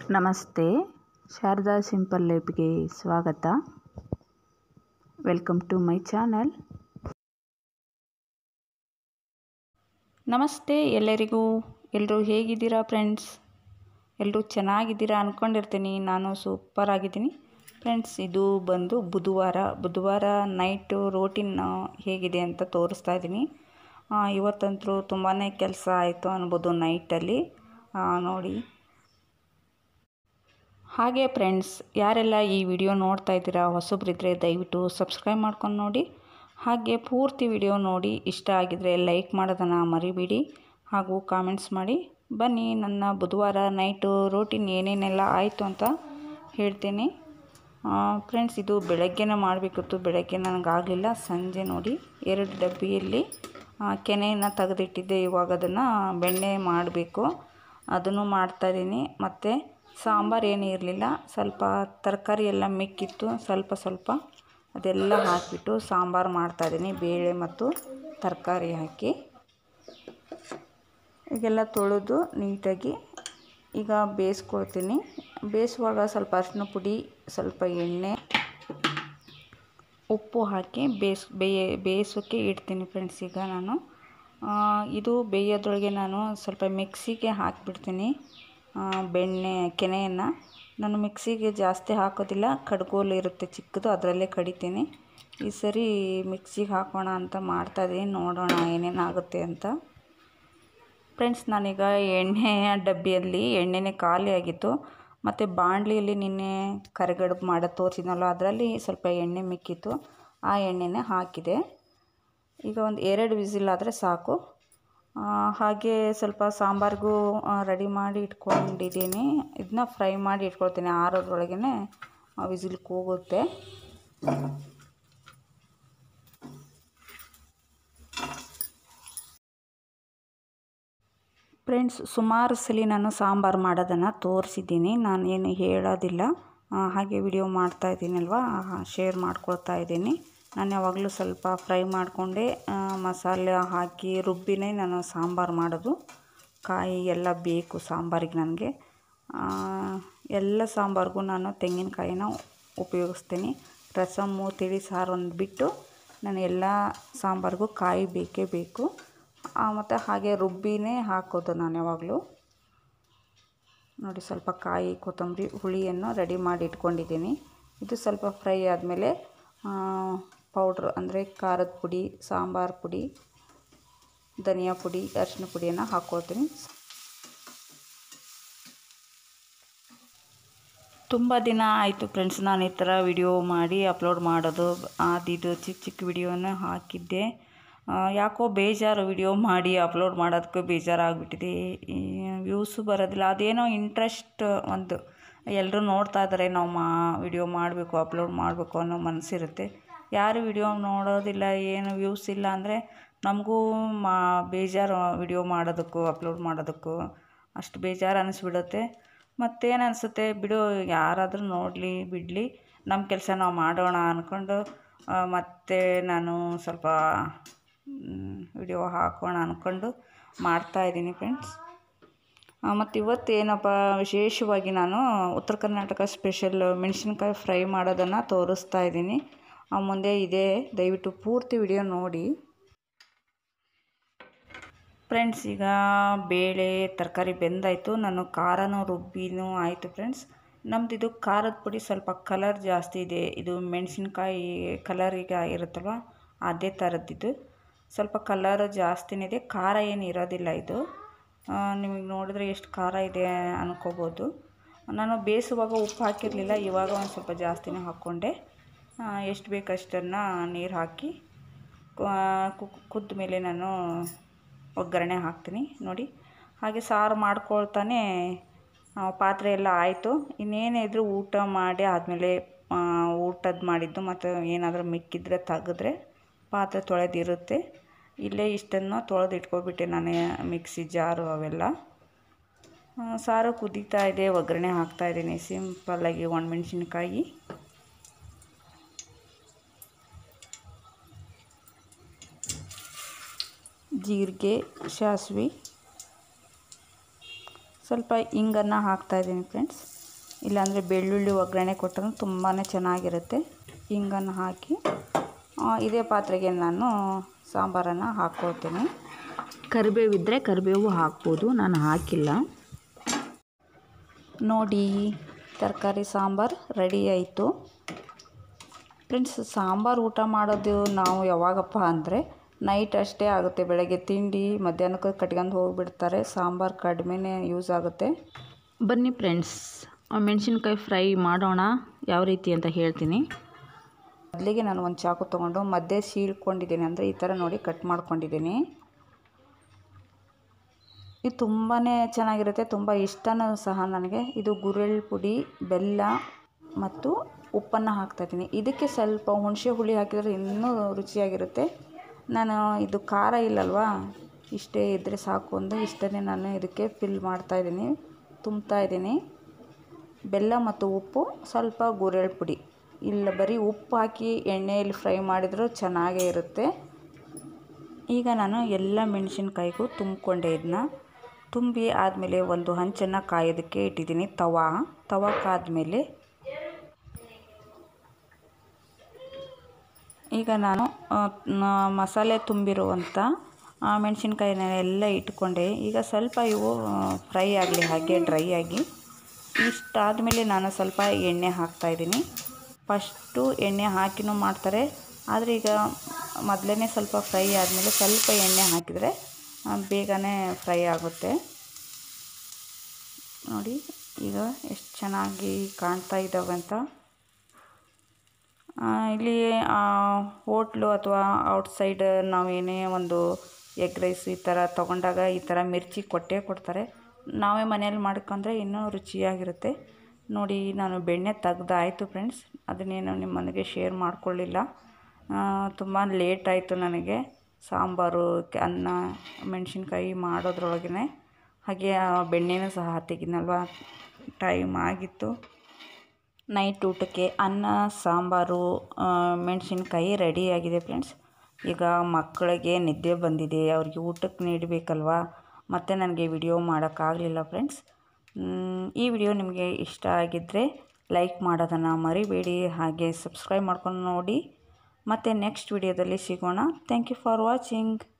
ನಮಸ್ತೆ ಶಾರದಾ ಸಿಂಪಲ್ ಲೈಫ್ಗೆ ಸ್ವಾಗತ welcome to my channel ನಮಸ್ತೆ ಎಲ್ಲರಿಗೂ ಎಲ್ಲರೂ ಹೇಗಿದ್ದೀರಾ ಫ್ರೆಂಡ್ಸ್ ಎಲ್ಲರೂ ಚೆನ್ನಾಗಿದ್ದೀರಾ ಅಂದ್ಕೊಂಡಿರ್ತೀನಿ ನಾನು ಸೂಪರ್ ಆಗಿದ್ದೀನಿ ಫ್ರೆಂಡ್ಸ್ ಇದು ಬಂದು ಬುಧವಾರ ಬುಧವಾರ ನೈಟು ರೋಟಿನ್ ಹೇಗಿದೆ ಅಂತ ತೋರಿಸ್ತಾ ಇದ್ದೀನಿ ಇವತ್ತಂತೂ ತುಂಬಾ ಕೆಲಸ ಆಯಿತು ಅನ್ಬೋದು ನೈಟಲ್ಲಿ ನೋಡಿ ಹಾಗೆ ಫ್ರೆಂಡ್ಸ್ ಯಾರೆಲ್ಲ ಈ ವಿಡಿಯೋ ನೋಡ್ತಾ ಇದ್ದೀರಾ ಹೊಸಬ್ರಿದ್ದರೆ ದಯವಿಟ್ಟು ಸಬ್ಸ್ಕ್ರೈಬ್ ಮಾಡ್ಕೊಂಡು ನೋಡಿ ಹಾಗೆ ಪೂರ್ತಿ ವಿಡಿಯೋ ನೋಡಿ ಇಷ್ಟ ಆಗಿದರೆ ಲೈಕ್ ಮಾಡೋದನ್ನು ಮರಿಬೇಡಿ ಹಾಗೂ ಕಾಮೆಂಟ್ಸ್ ಮಾಡಿ ಬನ್ನಿ ನನ್ನ ಬುಧವಾರ ನೈಟು ರೋಟೀನ್ ಏನೇನೆಲ್ಲ ಆಯಿತು ಅಂತ ಹೇಳ್ತೀನಿ ಫ್ರೆಂಡ್ಸ್ ಇದು ಬೆಳಗ್ಗೆನೇ ಮಾಡಬೇಕಿತ್ತು ಬೆಳಗ್ಗೆ ನನಗಾಗಲಿಲ್ಲ ಸಂಜೆ ನೋಡಿ ಎರಡು ಡಬ್ಬಿಯಲ್ಲಿ ಕೆನೆಯನ್ನು ತೆಗೆದಿಟ್ಟಿದ್ದೆ ಇವಾಗ ಅದನ್ನು ಬೆಣ್ಣೆ ಮಾಡಬೇಕು ಅದನ್ನು ಮಾಡ್ತಾಯಿದ್ದೀನಿ ಮತ್ತು ಸಾಂಬಾರು ಏನೂ ಇರಲಿಲ್ಲ ಸ್ವಲ್ಪ ತರಕಾರಿ ಎಲ್ಲ ಮಿಕ್ಕಿತ್ತು ಸ್ವಲ್ಪ ಸ್ವಲ್ಪ ಅದೆಲ್ಲ ಹಾಕಿಬಿಟ್ಟು ಸಾಂಬಾರು ಮಾಡ್ತಾಯಿದ್ದೀನಿ ಬೇಳೆ ಮತ್ತು ತರಕಾರಿ ಹಾಕಿ ಈಗೆಲ್ಲ ತೊಳೆದು ನೀಟಾಗಿ ಈಗ ಬೇಯಿಸ್ಕೊಳ್ತೀನಿ ಬೇಯಿಸುವಾಗ ಸ್ವಲ್ಪ ಅರಿಶಿನ ಪುಡಿ ಸ್ವಲ್ಪ ಎಣ್ಣೆ ಉಪ್ಪು ಹಾಕಿ ಬೇಯಿಸ್ ಬೇಯ ಬೇಯಿಸೋಕ್ಕೆ ಇಡ್ತೀನಿ ಫ್ರೆಂಡ್ಸ್ ಈಗ ನಾನು ಇದು ಬೇಯೋದ್ರೊಳಗೆ ನಾನು ಸ್ವಲ್ಪ ಮಿಕ್ಸಿಗೆ ಹಾಕಿಬಿಡ್ತೀನಿ ಬೆಣ್ಣೆ ಕೆನೆಯನ್ನು ನಾನು ಮಿಕ್ಸಿಗೆ ಜಾಸ್ತಿ ಹಾಕೋದಿಲ್ಲ ಕಡ್ಗೋಲು ಇರುತ್ತೆ ಚಿಕ್ಕದು ಅದರಲ್ಲೇ ಕಡಿತೀನಿ ಈ ಸರಿ ಮಿಕ್ಸಿಗೆ ಹಾಕೋಣ ಅಂತ ಮಾಡ್ತಾಯಿದ್ದೀನಿ ನೋಡೋಣ ಏನೇನಾಗುತ್ತೆ ಅಂತ ಫ್ರೆಂಡ್ಸ್ ನಾನೀಗ ಎಣ್ಣೆಯ ಡಬ್ಬಿಯಲ್ಲಿ ಎಣ್ಣೆನೇ ಖಾಲಿ ಆಗಿತ್ತು ಮತ್ತು ಬಾಣಲಿಯಲ್ಲಿ ನಿನ್ನೆ ಕರಿಗಡುಬು ಮಾಡೋದು ತೋರಿಸಿದ್ನಲ್ಲ ಅದರಲ್ಲಿ ಸ್ವಲ್ಪ ಎಣ್ಣೆ ಮಿಕ್ಕಿತ್ತು ಆ ಎಣ್ಣೆನೇ ಹಾಕಿದೆ ಈಗ ಒಂದು ಎರಡು ವಿಸಿಲ್ ಆದರೆ ಸಾಕು ಹಾಗೆ ಸ್ವಲ್ಪ ಸಾಂಬಾರಿಗೂ ರೆಡಿ ಮಾಡಿ ಇಟ್ಕೊಂಡಿದ್ದೀನಿ ಇದನ್ನ ಫ್ರೈ ಮಾಡಿ ಇಟ್ಕೊಳ್ತೀನಿ ಆರೋದ್ರೊಳಗೆ ವಿಸಿಲ್ ಕೂಗುತ್ತೆ ಫ್ರೆಂಡ್ಸ್ ಸುಮಾರು ಸಲ ನಾನು ಸಾಂಬಾರು ಮಾಡೋದನ್ನು ತೋರಿಸಿದ್ದೀನಿ ನಾನು ಏನು ಹೇಳೋದಿಲ್ಲ ಹಾಗೆ ವಿಡಿಯೋ ಮಾಡ್ತಾ ಇದ್ದೀನಲ್ವ ಶೇರ್ ಮಾಡ್ಕೊಳ್ತಾ ಇದ್ದೀನಿ ನಾನು ಯಾವಾಗಲೂ ಸ್ವಲ್ಪ ಫ್ರೈ ಮಾಡಿಕೊಂಡೆ ಮಸಾಲೆ ಹಾಕಿ ರುಬ್ಬಿನೇ ನಾನು ಸಾಂಬಾರು ಮಾಡೋದು ಕಾಯಿ ಎಲ್ಲ ಬೇಕು ಸಾಂಬಾರಿಗೆ ನನಗೆ ಎಲ್ಲ ಸಾಂಬಾರಿಗೂ ನಾನು ತೆಂಗಿನಕಾಯಿನ ಉಪಯೋಗಿಸ್ತೀನಿ ರಸಮ್ಮು ತಿಳಿ ಸಾರು ಒಂದು ಬಿಟ್ಟು ನಾನು ಎಲ್ಲ ಸಾಂಬಾರಿಗೂ ಕಾಯಿ ಬೇಕೇ ಬೇಕು ಮತ್ತು ಹಾಗೆ ರುಬ್ಬಿನೇ ಹಾಕೋದು ನಾನು ಯಾವಾಗಲೂ ನೋಡಿ ಸ್ವಲ್ಪ ಕಾಯಿ ಕೊತ್ತಂಬರಿ ಹುಳಿಯನ್ನು ರೆಡಿ ಮಾಡಿ ಇಟ್ಕೊಂಡಿದ್ದೀನಿ ಇದು ಸ್ವಲ್ಪ ಫ್ರೈ ಆದಮೇಲೆ ಪೌಡ್ರ್ ಅಂದರೆ ಖಾರದ ಪುಡಿ ಸಾಂಬಾರು ಪುಡಿ ಧನಿಯಾ ಪುಡಿ ಅರಿಶಿನ ಪುಡಿಯನ್ನು ಹಾಕ್ಕೊಳ್ತೀನಿ ತುಂಬ ದಿನ ಆಯಿತು ಫ್ರೆಂಡ್ಸ್ ನಾನು ಈ ಥರ ವಿಡಿಯೋ ಮಾಡಿ ಅಪ್ಲೋಡ್ ಮಾಡೋದು ಅದಿದು ಚಿಕ್ಕ ಚಿಕ್ಕ ವಿಡಿಯೋನ ಹಾಕಿದ್ದೆ ಯಾಕೋ ಬೇಜಾರು ವಿಡಿಯೋ ಮಾಡಿ ಅಪ್ಲೋಡ್ ಮಾಡೋದಕ್ಕೂ ಬೇಜಾರಾಗ್ಬಿಟ್ಟಿದೆ ವ್ಯೂಸು ಬರೋದಿಲ್ಲ ಅದೇನೋ ಇಂಟ್ರೆಸ್ಟ್ ಒಂದು ಎಲ್ಲರೂ ನೋಡ್ತಾ ಇದ್ದಾರೆ ನಾವು ಮಾ ವಿಡಿಯೋ ಮಾಡಬೇಕು ಅಪ್ಲೋಡ್ ಮಾಡಬೇಕು ಅನ್ನೋ ಮನಸ್ಸಿರುತ್ತೆ ಯಾರು ವಿಡಿಯೋ ನೋಡೋದಿಲ್ಲ ಏನು ವ್ಯೂಸ್ ಇಲ್ಲ ಅಂದರೆ ನಮಗೂ ಮಾ ಬೇಜಾರು ವಿಡಿಯೋ ಮಾಡೋದಕ್ಕೂ ಅಪ್ಲೋಡ್ ಮಾಡೋದಕ್ಕೂ ಅಷ್ಟು ಬೇಜಾರು ಅನ್ನಿಸ್ಬಿಡುತ್ತೆ ಮತ್ತೇನು ಅನಿಸುತ್ತೆ ಬಿಡು ಯಾರಾದರೂ ನೋಡಲಿ ಬಿಡಲಿ ನಮ್ಮ ಕೆಲಸ ನಾವು ಮಾಡೋಣ ಅಂದ್ಕೊಂಡು ಮತ್ತೆ ನಾನು ಸ್ವಲ್ಪ ವಿಡಿಯೋ ಹಾಕೋಣ ಅಂದ್ಕೊಂಡು ಮಾಡ್ತಾಯಿದ್ದೀನಿ ಫ್ರೆಂಡ್ಸ್ ಮತ್ತು ಇವತ್ತು ಏನಪ್ಪ ವಿಶೇಷವಾಗಿ ನಾನು ಉತ್ತರ ಕರ್ನಾಟಕ ಸ್ಪೆಷಲ್ ಮೆಣಸಿನ್ಕಾಯಿ ಫ್ರೈ ಮಾಡೋದನ್ನು ತೋರಿಸ್ತಾ ಇದ್ದೀನಿ ಮುಂದೆ ಇದೆ ದಯವಿಟ್ಟು ಪೂರ್ತಿ ವಿಡಿಯೋ ನೋಡಿ ಫ್ರೆಂಡ್ಸ್ ಈಗ ಬೇಳೆ ತರಕಾರಿ ಬೆಂದಾಯಿತು ನಾನು ಖಾರನೂ ರುಬ್ಬಿನೂ ಆಯಿತು ಫ್ರೆಂಡ್ಸ್ ನಮ್ಮದು ಇದು ಖಾರದ ಪುಡಿ ಸ್ವಲ್ಪ ಕಲರ್ ಜಾಸ್ತಿ ಇದೆ ಇದು ಮೆಣಸಿನ್ಕಾಯಿ ಕಲರಿಗೆ ಇರುತ್ತಲ್ವ ಅದೇ ಥರದ್ದಿದ್ದು ಸ್ವಲ್ಪ ಕಲರ್ ಜಾಸ್ತಿನೇ ಇದೆ ಖಾರ ಏನು ಇರೋದಿಲ್ಲ ಇದು ನಿಮಗೆ ನೋಡಿದ್ರೆ ಎಷ್ಟು ಖಾರ ಇದೆ ಅನ್ಕೋಬೋದು ನಾನು ಬೇಯಿಸುವಾಗ ಉಪ್ಪು ಹಾಕಿರಲಿಲ್ಲ ಇವಾಗ ಒಂದು ಸ್ವಲ್ಪ ಜಾಸ್ತಿನೇ ಹಾಕ್ಕೊಂಡೆ ಎಷ್ಟು ಬೇಕಷ್ಟನ್ನು ನೀರು ಹಾಕಿ ಕುದ್ದ ಮೇಲೆ ನಾನು ಒಗ್ಗರಣೆ ಹಾಕ್ತೀನಿ ನೋಡಿ ಹಾಗೆ ಸಾರು ಮಾಡ್ಕೊಳ್ತಾನೆ ಪಾತ್ರೆ ಎಲ್ಲ ಆಯಿತು ಇನ್ನೇನಿದ್ರು ಊಟ ಮಾಡಿ ಆದಮೇಲೆ ಊಟದ ಮಾಡಿದ್ದು ಮತ್ತು ಏನಾದರೂ ಮಿಕ್ಕಿದ್ರೆ ತೆಗೆದ್ರೆ ಪಾತ್ರೆ ತೊಳೆದಿರುತ್ತೆ ಇಲ್ಲೇ ಇಷ್ಟನ್ನು ತೊಳೆದು ಇಟ್ಕೊಬಿಟ್ಟೆ ನಾನು ಮಿಕ್ಸಿ ಜಾರು ಅವೆಲ್ಲ ಸಾರು ಕುದೀತಾ ಇದೆ ಒಗ್ಗರಣೆ ಹಾಕ್ತಾಯಿದ್ದೀನಿ ಸಿಂಪಲ್ಲಾಗಿ ಒಣಮೆಣ್ಸಿನ್ಕಾಯಿ ಜೀರಿಗೆ ಸಾಸ್ವೆ ಸ್ವಲ್ಪ ಹಿಂಗನ್ನು ಹಾಕ್ತಾಯಿದ್ದೀನಿ ಫ್ರೆಂಡ್ಸ್ ಇಲ್ಲಾಂದರೆ ಬೆಳ್ಳುಳ್ಳಿ ಒಗ್ಗರಣೆ ಕೊಟ್ಟರೂ ತುಂಬಾ ಚೆನ್ನಾಗಿರುತ್ತೆ ಹಿಂಗನ್ನು ಹಾಕಿ ಇದೇ ಪಾತ್ರೆಗೆ ನಾನು ಸಾಂಬಾರನ್ನು ಹಾಕ್ಕೊಳ್ತೀನಿ ಕರಿಬೇವಿದ್ದರೆ ಕರಿಬೇವು ಹಾಕ್ಬೋದು ನಾನು ಹಾಕಿಲ್ಲ ನೋಡಿ ತರಕಾರಿ ಸಾಂಬಾರು ರೆಡಿ ಆಯಿತು ಫ್ರೆಂಡ್ಸ್ ಸಾಂಬಾರು ಊಟ ಮಾಡೋದು ನಾವು ಯಾವಾಗಪ್ಪ ಅಂದರೆ ನೈಟ್ ಅಷ್ಟೇ ಆಗುತ್ತೆ ಬೆಳಗ್ಗೆ ತಿಂಡಿ ಮಧ್ಯಾಹ್ನಕ್ಕೆ ಕಟ್ಕೊಂಡು ಹೋಗಿಬಿಡ್ತಾರೆ ಸಾಂಬಾರು ಕಡಿಮೆನೇ ಯೂಸ್ ಆಗುತ್ತೆ ಬನ್ನಿ ಫ್ರೆಂಡ್ಸ್ ಮೆಣಸಿನ್ಕಾಯಿ ಫ್ರೈ ಮಾಡೋಣ ಯಾವ ರೀತಿ ಅಂತ ಹೇಳ್ತೀನಿ ಮೊದಲಿಗೆ ನಾನು ಒಂದು ಚಾಕು ತೊಗೊಂಡು ಮಧ್ಯೆ ಸೀಳ್ಕೊಂಡಿದ್ದೀನಿ ಅಂದರೆ ಈ ಥರ ನೋಡಿ ಕಟ್ ಮಾಡ್ಕೊಂಡಿದ್ದೀನಿ ಇದು ತುಂಬಾ ಚೆನ್ನಾಗಿರುತ್ತೆ ತುಂಬ ಇಷ್ಟನೂ ಸಹ ನನಗೆ ಇದು ಗುರೆಳ್ ಪುಡಿ ಬೆಲ್ಲ ಮತ್ತು ಉಪ್ಪನ್ನು ಹಾಕ್ತಾಯಿದ್ದೀನಿ ಇದಕ್ಕೆ ಸ್ವಲ್ಪ ಹುಣಸೆ ಹುಳಿ ಹಾಕಿದರೆ ಇನ್ನೂ ರುಚಿಯಾಗಿರುತ್ತೆ ನಾನು ಇದು ಖಾರ ಇಲ್ಲಲ್ವಾ ಇಷ್ಟೇ ಇದ್ದರೆ ಸಾಕು ಅಂದು ಇಷ್ಟನ್ನೇ ನಾನು ಇದಕ್ಕೆ ಫಿಲ್ ಮಾಡ್ತಾಯಿದ್ದೀನಿ ತುಂಬ್ತಾ ಇದ್ದೀನಿ ಬೆಲ್ಲ ಮತ್ತು ಉಪ್ಪು ಸ್ವಲ್ಪ ಗುರೆಳ್ ಪುಡಿ ಇಲ್ಲ ಬರೀ ಉಪ್ಪು ಹಾಕಿ ಎಣ್ಣೆಯಲ್ಲಿ ಫ್ರೈ ಮಾಡಿದರೂ ಚೆನ್ನಾಗೇ ಇರುತ್ತೆ ಈಗ ನಾನು ಎಲ್ಲ ಮೆಣಸಿನ್ಕಾಯಿಗೂ ತುಂಬಿಕೊಂಡೆ ಇದನ್ನ ತುಂಬಿ ಆದಮೇಲೆ ಒಂದು ಹಂಚನ್ನು ಕಾಯೋದಕ್ಕೆ ಇಟ್ಟಿದ್ದೀನಿ ತವಾ ತವಾ ಕಾದ್ಮೇಲೆ ಈಗ ನಾನು ಮಸಾಲೆ ತುಂಬಿರುವಂಥ ಮೆಣಸಿನ್ಕಾಯಿನ ಎಲ್ಲ ಇಟ್ಕೊಂಡೆ ಈಗ ಸ್ವಲ್ಪ ಇವು ಫ್ರೈ ಆಗಲಿ ಹಾಗೆ ಡ್ರೈ ಆಗಿ ಇಷ್ಟಾದಮೇಲೆ ನಾನು ಸ್ವಲ್ಪ ಎಣ್ಣೆ ಹಾಕ್ತಾಯಿದ್ದೀನಿ ಫಸ್ಟು ಎಣ್ಣೆ ಹಾಕಿನೂ ಮಾಡ್ತಾರೆ ಆದರೆ ಈಗ ಮೊದಲೇ ಸ್ವಲ್ಪ ಫ್ರೈ ಆದಮೇಲೆ ಸ್ವಲ್ಪ ಎಣ್ಣೆ ಹಾಕಿದರೆ ಬೇಗನೆ ಫ್ರೈ ಆಗುತ್ತೆ ನೋಡಿ ಈಗ ಎಷ್ಟು ಚೆನ್ನಾಗಿ ಕಾಣ್ತಾ ಇದ್ದಾವೆ ಅಂತ ಇಲ್ಲಿ ಹೋಟ್ಲು ಅಥವಾ ಔಟ್ಸೈಡ್ ನಾವೇನೇ ಒಂದು ಎಗ್ ರೈಸ್ ಈ ಥರ ತೊಗೊಂಡಾಗ ಈ ಥರ ಮಿರ್ಚಿ ಕೊಟ್ಟೇ ಕೊಡ್ತಾರೆ ನಾವೇ ಮನೇಲಿ ಮಾಡ್ಕೊಂಡ್ರೆ ಇನ್ನೂ ರುಚಿಯಾಗಿರುತ್ತೆ ನೋಡಿ ನಾನು ಬೆಣ್ಣೆ ತೆಗ್ದಾಯಿತು ಫ್ರೆಂಡ್ಸ್ ಅದನ್ನೇನು ನಿಮ್ಮ ಮನೆಗೆ ಶೇರ್ ಮಾಡ್ಕೊಳ್ಳಿಲ್ಲ ತುಂಬ ಲೇಟ್ ಆಯಿತು ನನಗೆ ಸಾಂಬಾರು ಅನ್ನ ಮೆಣಸಿನ್ಕಾಯಿ ಮಾಡೋದ್ರೊಳಗೆ ಹಾಗೆ ಬೆಣ್ಣೆನೂ ಸಹ ತೆಗಿನಲ್ವ ಟೈಮ್ ಆಗಿತ್ತು ನೈಟ್ ಊಟಕ್ಕೆ ಅನ್ನ ಸಾಂಬಾರು ಮೆಣಸಿನ್ಕಾಯಿ ರೆಡಿಯಾಗಿದೆ ಫ್ರೆಂಡ್ಸ್ ಈಗ ಮಕ್ಕಳಿಗೆ ನಿದ್ದೆ ಬಂದಿದೆ ಅವ್ರಿಗೆ ಊಟಕ್ಕೆ ನೀಡಬೇಕಲ್ವ ಮತ್ತು ನನಗೆ ವಿಡಿಯೋ ಮಾಡೋಕ್ಕಾಗಲಿಲ್ಲ ಫ್ರೆಂಡ್ಸ್ ಈ ವಿಡಿಯೋ ನಿಮಗೆ ಇಷ್ಟ ಆಗಿದ್ದರೆ ಲೈಕ್ ಮಾಡೋದನ್ನು ಮರಿಬೇಡಿ ಹಾಗೆ ಸಬ್ಸ್ಕ್ರೈಬ್ ಮಾಡ್ಕೊಂಡು ನೋಡಿ ಮತ್ತು ನೆಕ್ಸ್ಟ್ ವಿಡಿಯೋದಲ್ಲಿ ಸಿಗೋಣ ಥ್ಯಾಂಕ್ ಯು ಫಾರ್ ವಾಚಿಂಗ್